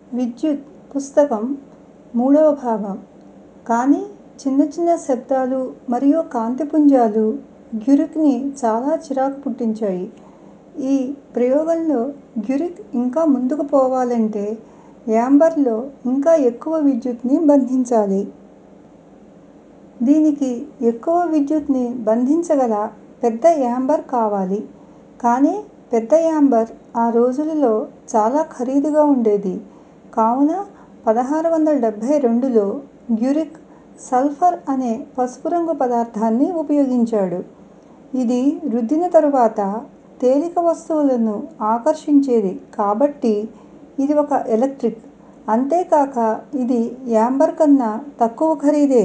విద్యుత్ పుస్తకం మూడవ భాగం కానీ చిన్న చిన్న శబ్దాలు మరియు కాంతిపుంజాలు గ్యూరిక్ని చాలా చిరాకు పుట్టించాయి ఈ ప్రయోగంలో గ్యూరిక్ ఇంకా ముందుకు పోవాలంటే యాంబర్లో ఇంకా ఎక్కువ విద్యుత్ని బంధించాలి దీనికి ఎక్కువ విద్యుత్ని బంధించగల పెద్ద యాంబర్ కావాలి కానీ పెద్ద యాంబర్ ఆ రోజులలో చాలా ఖరీదుగా ఉండేది కావున పదహారు వందల డెబ్బై రెండులో గ్యూరిక్ సల్ఫర్ అనే పసుపు రంగు పదార్థాన్ని ఉపయోగించాడు ఇది రుద్దిన తరువాత తేలిక వస్తువులను ఆకర్షించేది కాబట్టి ఇది ఒక ఎలక్ట్రిక్ అంతేకాక ఇది యాంబర్ కన్నా తక్కువ ఖరీదే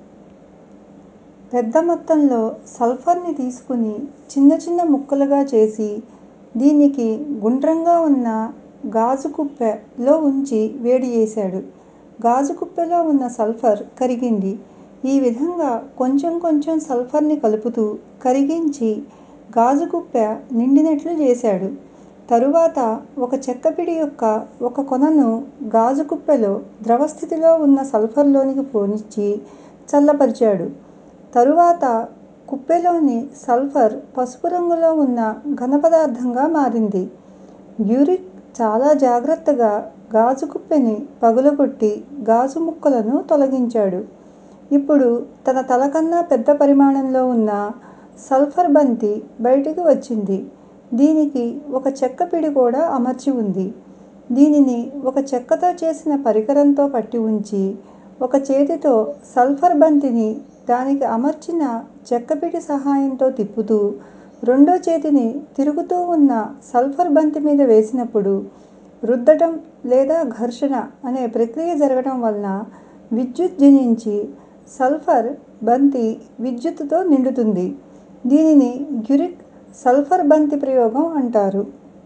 పెద్ద మొత్తంలో సల్ఫర్ని తీసుకుని చిన్న చిన్న ముక్కలుగా చేసి దీనికి గుండ్రంగా ఉన్న గాజు కుప్పెలో ఉంచి వేడి చేశాడు గాజు కుప్పెలో ఉన్న సల్ఫర్ కరిగింది ఈ విధంగా కొంచెం కొంచెం సల్ఫర్ని కలుపుతూ కరిగించి గాజు కుప్పె నిండినట్లు చేశాడు తరువాత ఒక చెక్కపిడి యొక్క ఒక కొనను గాజు కుప్పెలో ద్రవ స్థితిలో ఉన్న సల్ఫర్లోనికి పోనిచ్చి చల్లబరిచాడు తరువాత కుప్పెలోని సల్ఫర్ పసుపు రంగులో ఉన్న ఘనపదార్థంగా మారింది గ్యూరిక్ చాలా జాగ్రత్తగా గాజు కుప్పెని పగులగొట్టి గాజు ముక్కలను తొలగించాడు ఇప్పుడు తన తల కన్నా పెద్ద పరిమాణంలో ఉన్న సల్ఫర్ బంతి బయటికి వచ్చింది దీనికి ఒక చెక్క పిడి కూడా అమర్చి ఉంది దీనిని ఒక చెక్కతో చేసిన పరికరంతో పట్టి ఉంచి ఒక చేతితో సల్ఫర్ బంతిని దానికి అమర్చిన చెక్కపిడి సహాయంతో తిప్పుతూ రెండో చేతిని తిరుగుతూ ఉన్న సల్ఫర్ బంతి మీద వేసినప్పుడు రుద్దటం లేదా ఘర్షణ అనే ప్రక్రియ జరగటం వలన విద్యుత్ జనించి సల్ఫర్ బంతి విద్యుత్తుతో నిండుతుంది దీనిని గ్యూరిక్ సల్ఫర్ బంతి ప్రయోగం అంటారు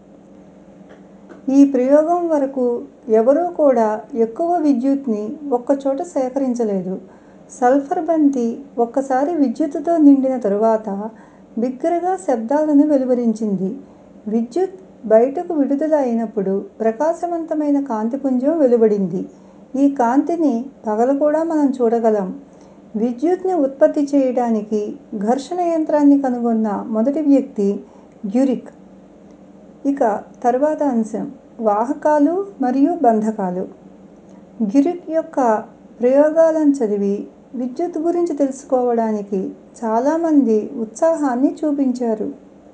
ఈ ప్రయోగం వరకు ఎవరూ కూడా ఎక్కువ విద్యుత్ని ఒక్కచోట సేకరించలేదు సల్ఫర్ బంతి ఒక్కసారి విద్యుత్తుతో నిండిన తరువాత బిగ్గరగా శబ్దాలను వెలువరించింది విద్యుత్ బయటకు విడుదల అయినప్పుడు ప్రకాశవంతమైన కాంతిపుంజం వెలువడింది ఈ కాంతిని పగలు కూడా మనం చూడగలం విద్యుత్ని ఉత్పత్తి చేయడానికి ఘర్షణ యంత్రాన్ని కనుగొన్న మొదటి వ్యక్తి గ్యూరిక్ ఇక తరువాత అంశం వాహకాలు మరియు బంధకాలు గ్యూరిక్ యొక్క ప్రయోగాలను చదివి విద్యుత్ గురించి తెలుసుకోవడానికి చాలామంది ఉత్సాహాన్ని చూపించారు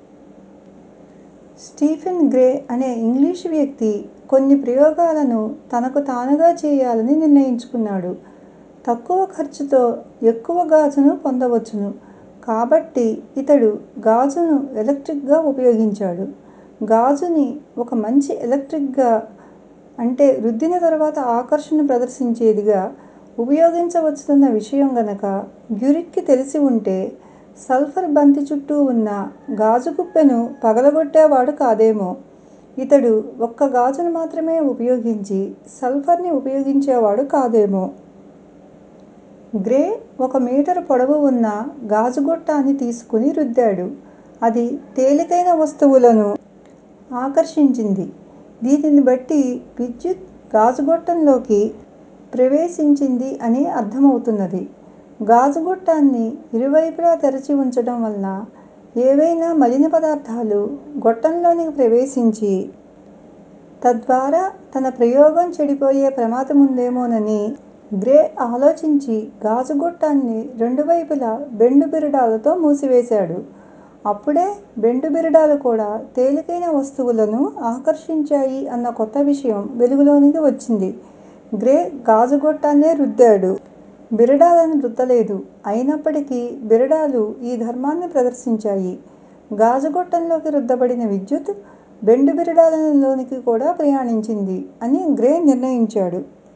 స్టీఫెన్ గ్రే అనే ఇంగ్లీషు వ్యక్తి కొన్ని ప్రయోగాలను తనకు తానుగా చేయాలని నిర్ణయించుకున్నాడు తక్కువ ఖర్చుతో ఎక్కువ గాజును పొందవచ్చును కాబట్టి ఇతడు గాజును ఎలక్ట్రిక్గా ఉపయోగించాడు గాజుని ఒక మంచి ఎలక్ట్రిక్గా అంటే రుద్దిన తరువాత ఆకర్షణ ప్రదర్శించేదిగా ఉపయోగించవచ్చునన్న విషయం గనక గ్యూరిక్కి తెలిసి ఉంటే సల్ఫర్ బంతి చుట్టూ ఉన్న గాజు కుప్పెను పగలగొట్టేవాడు కాదేమో ఇతడు ఒక్క గాజును మాత్రమే ఉపయోగించి సల్ఫర్ని ఉపయోగించేవాడు కాదేమో గ్రే ఒక మీటరు పొడవు ఉన్న గాజు గొట్టాన్ని తీసుకుని రుద్దాడు అది తేలికైన వస్తువులను ఆకర్షించింది దీనిని బట్టి విద్యుత్ గాజు గొట్టంలోకి ప్రవేశించింది అని అర్థమవుతున్నది గాజు గొట్టాన్ని ఇరువైపులా తెరచి ఉంచటం వలన ఏవైనా మలిన పదార్థాలు గొట్టంలోనికి ప్రవేశించి తద్వారా తన ప్రయోగం చెడిపోయే ప్రమాదముందేమోనని గ్రే ఆలోచించి గాజు గొట్టాన్ని రెండు వైపులా బెండు బిరడాలతో మూసివేశాడు అప్పుడే బెండు బిరడాలు కూడా తేలికైన వస్తువులను ఆకర్షించాయి అన్న కొత్త విషయం వెలుగులోనికి వచ్చింది గ్రే గాజు గొట్టాన్నే రుద్దాడు బిరడాలను రుద్దలేదు అయినప్పటికీ బిరడాలు ఈ ధర్మాన్ని ప్రదర్శించాయి గాజు గొట్టంలోకి రుద్దబడిన విద్యుత్ బెండు బిరడాలలోనికి కూడా ప్రయాణించింది అని గ్రే నిర్ణయించాడు